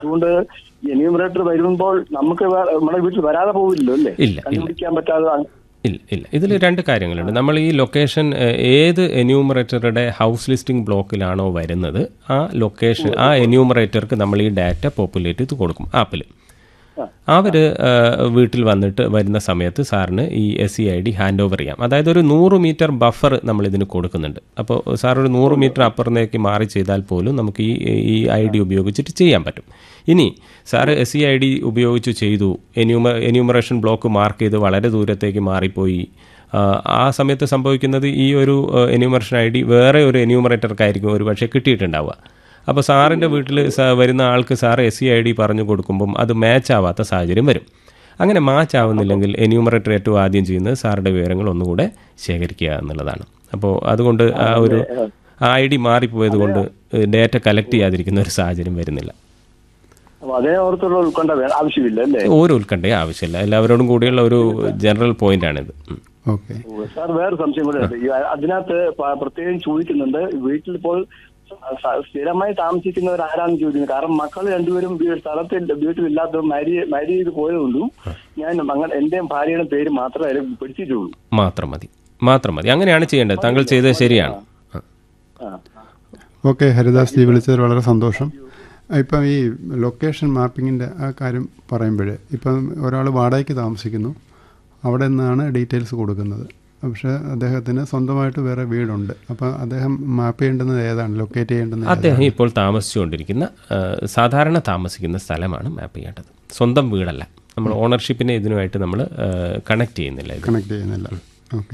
അതുകൊണ്ട് എന്യൂമറേറ്റർ വരുമ്പോൾ നമുക്ക് വേ- നമ്മുടെ വീട്ടിൽ വരാതെ പോവില്ലല്ലോ അല്ലേ ഇല്ല, ഇല്ല. കണ്ടുപിടിക്കാൻ പറ്റാതെ അ- ഇല്ല ഇല്ല ഇതിൽ രണ്ട് കാര്യങ്ങളുണ്ട് നമ്മൾ ഈ ലൊക്കേഷൻ ഏഹ്, ഏത് എന്യൂമറേറ്ററുടെ ഹൗസ് ലിസ്റ്റിംഗ് ബ്ലോക്കിലാണോ വരുന്നത് ആ ലൊക്കേഷൻ ആ എന്യൂമറേറ്റർക്ക് നമ്മൾ ഈ ഡാറ്റ പോപ്പുലേറ്റ് ചെയ്ത് കൊടുക്കും ആപ്പിൽ അവർ വീട്ടിൽ വന്നിട്ട് വരുന്ന സമയത്ത് സാറിന് ഈ S C I D hand over ചെയ്യാം അതായത് ഒരു നൂറ് മീറ്റർ ബഫർ നമ്മൾ ഇതിന് കൊടുക്കുന്നുണ്ട് അപ്പോൾ സാർ ഒരു നൂറ് മീറ്റർ അപ്പുറത്തേക്ക് മാറി ചെയ്താൽ പോലും നമുക്ക് ഈ ഈ ഐ ഡി ഉപയോഗിച്ചിട്ട് ചെയ്യാൻ പറ്റും ഇനി sir S C I D ഉപയോഗിച്ച് ചെയ്തു എന്യൂമ എന്യൂമറേഷൻ ബ്ലോക്ക് മാർക്ക് ചെയ്ത് വളരെ ദൂരത്തേക്ക് മാറിപ്പോയി ആ, ആ സമയത്ത് സംഭവിക്കുന്നത് ഈ ഒരു എന്യൂമറേഷൻ ഐ ഡി വേറെ ഒരു എന്യൂമറേറ്റർക്കായിരിക്കും ഒരു പക്ഷേ കിട്ടിയിട്ടുണ്ടാവുക അപ്പോൾ സാറിൻ്റെ വീട്ടിൽ വരുന്ന ആൾക്ക് sir S C I D പറഞ്ഞു കൊടുക്കുമ്പം അത് മാച്ച് ആവാത്ത സാഹചര്യം വരും അങ്ങനെ മാച്ച് ആവുന്നില്ലെങ്കിൽ എന്യൂമറേറ്റർ ഏറ്റവും ആദ്യം ചെയ്യുന്നത് സാറിൻ്റെ വിവരങ്ങൾ ഒന്നുകൂടെ ശേഖരിക്കുക എന്നുള്ളതാണ് അപ്പോൾ അതുകൊണ്ട് ആ ഒരു ആ ഐ ഡി മാറിപ്പോയത് കൊണ്ട് ഡേറ്റ കളക്ട് ചെയ്യാതിരിക്കുന്ന ഒരു സാഹചര്യം വരുന്നില്ല അപ്പൊ അതേ ഓർത്തുള്ള ഉൾക്കൊണ്ട വേ- ആവശ്യമില്ല അല്ലേ ഓരോ ഉത്കണ്ഠയും ആവശ്യമില്ല എല്ലാവരോടും കൂടിയുള്ള ഒരു ജനറൽ പോയിന്റാണിത് ഉം. ഓക്കെ സാർ വേറെ സംശയം കൂടെ ഉണ്ട് ഈ അതിനകത്ത് പ- പ്രത്യേകം ചോദിക്കുന്നുണ്ട് വീട്ടിൽ ഇപ്പോൾ സ- സ- സ്ഥിരമായി താമസിക്കുന്നവർ ആരാന്ന് ചോദിക്കുന്നത് കാരണം മക്കൾ രണ്ടുപേരും വീ- സ്ഥലത്തിൽ വീട്ടിലില്ലാത്ത മാരി മാരി ചെയ്ത് പോയതുകൊണ്ടും ഞാൻ അങ്ങനെ എന്റെ ഭാര്യയുടെ പേര് മാത്രമേ അതിൽ പിടിച്ചിട്ടുള്ളൂ മാത്രം മതി മാത്രം മതി അങ്ങനെയാണ് ചെയ്യേണ്ടത് താങ്കൾ ചെയ്തത് ശരിയാണ് ആ. ആ. ഓക്കെ ഹരിദാസ് ജി വിളിച്ചതിൽ വളരെ സന്തോഷം ഇപ്പം ഈ ലൊക്കേഷൻ മാപ്പിങ്ങിൻ്റെ ആ കാര്യം പറയുമ്പോൾ ഇപ്പം ഒരാൾ വാടകയ്ക്ക് താമസിക്കുന്നു അവിടെ നിന്നാണ് ഡീറ്റെയിൽസ് കൊടുക്കുന്നത് പക്ഷേ അദ്ദേഹത്തിന് സ്വന്തമായിട്ട് വേറെ വീടുണ്ട് അപ്പോൾ അദ്ദേഹം മാപ്പ് ചെയ്യേണ്ടുന്നത് ഏതാണ് ലൊക്കേറ്റ് ചെയ്യേണ്ടുന്നത് ഏതാണ്? അദ്ദേഹം ഇപ്പോൾ താമസിച്ചുകൊണ്ടിരിക്കുന്ന ആ, സാധാരണ താമസിക്കുന്ന സ്ഥലമാണ് മാപ്പ് ചെയ്യേണ്ടത് സ്വന്തം വീടല്ല നമ്മൾ ഓണർഷിപ്പിനെ ഇതിനുമായിട്ട് നമ്മൾ കണക്ട് ചെയ്യുന്നില്ല ഇത് കണക്ട് ചെയ്യുന്നില്ല ഓക്കെ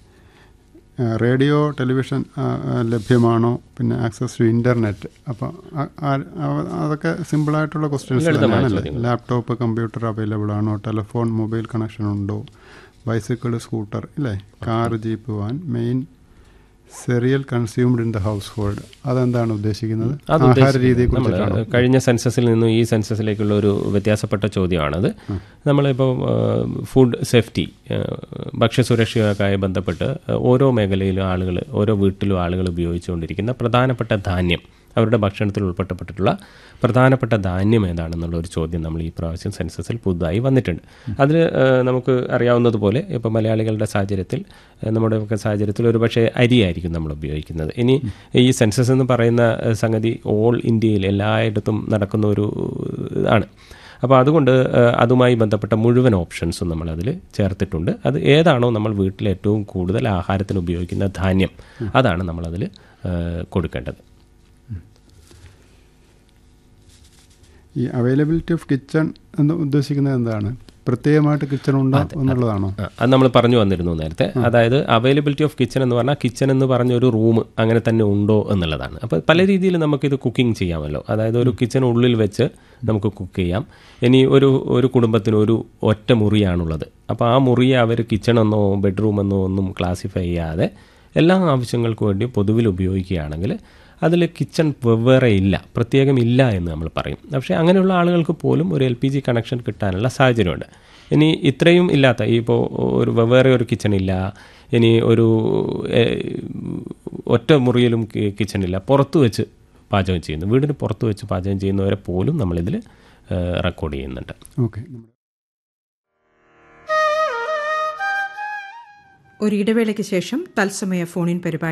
റേഡിയോ ടെലിവിഷൻ ആ, ആ, ലഭ്യമാണോ പിന്നെ ആക്സസ് ടു ഇൻ്റർനെറ്റ് അപ്പോൾ അതൊക്കെ സിമ്പിളായിട്ടുള്ള ക്വസ്റ്റ്യൻസ് ലളിതമായ തന്നെയാണല്ലേ ലാപ്ടോപ്പ് കമ്പ്യൂട്ടർ അവൈലബിൾ ആണോ ടെലിഫോൺ മൊബൈൽ കണക്ഷൻ ഉണ്ടോ ബൈസിക്കിൾ സ്കൂട്ടർ ഇല്ലേ car jeep van main cereal consumed in the household അതെന്താണ് ഉദ്ദേശിക്കുന്നത് അത് ആഹാര രീതിയെ നമ്മൾ കുറിച്ചിട്ടാണോ കഴിഞ്ഞ സെൻസസിൽ നിന്നും ഈ സെൻസസിലേക്കുള്ള ഒരു വ്യത്യാസപ്പെട്ട ചോദ്യമാണത് നമ്മളിപ്പോൾ ഫുഡ് സേഫ്റ്റി ഭക്ഷ്യസുരക്ഷയൊക്കെ ബന്ധപ്പെട്ട് ഓരോ മേഖലയിലും ആളുകൾ ഓരോ വീട്ടിലും ആളുകൾ ഉപയോഗിച്ചുകൊണ്ടിരിക്കുന്ന പ്രധാനപ്പെട്ട ധാന്യം അവരുടെ ഭക്ഷണത്തിൽ ഉൾപ്പെട്ടപ്പെട്ടിട്ടുള്ള പ്രധാനപ്പെട്ട ധാന്യം ഏതാണെന്നുള്ള ഒരു ചോദ്യം നമ്മൾ ഈ പ്രാവശ്യം സെൻസസിൽ പുതുതായി വന്നിട്ടുണ്ട് അതിൽ നമുക്ക് അറിയാവുന്നതുപോലെ ഇപ്പോൾ മലയാളികളുടെ സാഹചര്യത്തിൽ ഏഹ്, നമ്മുടെ ഒക്കെ സാഹചര്യത്തിൽ ഒരു പക്ഷേ അരിയായിരിക്കും നമ്മൾ ഉപയോഗിക്കുന്നത് ഇനി ഈ സെൻസസ് എന്ന് പറയുന്ന ഏഹ്, സംഗതി ഓൾ ഇന്ത്യയിൽ എല്ലായിടത്തും നടക്കുന്ന ഒരു ആണ് അപ്പോൾ അതുകൊണ്ട് ഏഹ്, അതുമായി ബന്ധപ്പെട്ട മുഴുവൻ ഓപ്ഷൻസും നമ്മളതിൽ ചേർത്തിട്ടുണ്ട് അത് ഏതാണോ നമ്മൾ വീട്ടിൽ ഏറ്റവും കൂടുതൽ ആഹാരത്തിന് ഉപയോഗിക്കുന്ന ധാന്യം അതാണ് നമ്മളതിൽ ഏഹ്, കൊടുക്കേണ്ടത് ഈ അവൈലബിലിറ്റി ഓഫ് കിച്ചൺ എന്ന് ഉദ്ദേശിക്കുന്നത് എന്താണ് പ്രത്യേകമായിട്ട് കിച്ചൺ ഉണ്ടോ എന്നുള്ളതാണോ ആ, അത് നമ്മൾ പറഞ്ഞു വന്നിരുന്നു നേരത്തെ അതായത് അവൈലബിലിറ്റി ഓഫ് കിച്ചൺ എന്ന് പറഞ്ഞാൽ കിച്ചൺ എന്ന് പറഞ്ഞ ഒരു റൂം അങ്ങനെ തന്നെ ഉണ്ടോ എന്നുള്ളതാണ് അപ്പോൾ പല രീതിയിൽ നമുക്കിത് കുക്കിംഗ് ചെയ്യാമല്ലോ അതായത് ഒരു കിച്ചൺ ഉള്ളിൽ വെച്ച് നമുക്ക് കുക്ക് ചെയ്യാം ഇനി ഒരു ഒരു കുടുംബത്തിന് ഒരു ഒറ്റ മുറിയാണുള്ളത് അപ്പോൾ ആ മുറിയെ അവർ കിച്ചണെന്നോ ബെഡ്റൂമെന്നോ ഒന്നും ക്ലാസിഫൈ ചെയ്യാതെ എല്ലാ ആവശ്യങ്ങൾക്കും വേണ്ടി പൊതുവിൽ ഉപയോഗിക്കുകയാണെങ്കിൽ അതിൽ കിച്ചൺ വെവ്വേറെ ഇല്ല പ്രത്യേകം ഇല്ല എന്ന് നമ്മൾ പറയും പക്ഷേ അങ്ങനെയുള്ള ആളുകൾക്ക് പോലും ഒരു എൽ പി ജി കണക്ഷൻ കിട്ടാനുള്ള സാഹചര്യമുണ്ട് ഇനി ഇത്രയും ഇല്ലാത്ത ഈ ഇപ്പോൾ ഒരു വെവ്വേറെ ഒരു കിച്ചൺ ഇല്ല ഇനി ഒരു ഏഹ്, ഒറ്റ മുറിയിലും കി- കിച്ചൺ ഇല്ല പുറത്ത് വെച്ച് പാചകം ചെയ്യുന്നു വീടിന് പുറത്ത് വെച്ച് പാചകം ചെയ്യുന്നവരെ പോലും നമ്മളിതിൽ റെക്കോർഡ് ചെയ്യുന്നുണ്ട് ഓക്കെ ഒരു ഇടവേളയ്ക്ക് ശേഷം തത്സമയ ഫോണിൻ പരിപാടി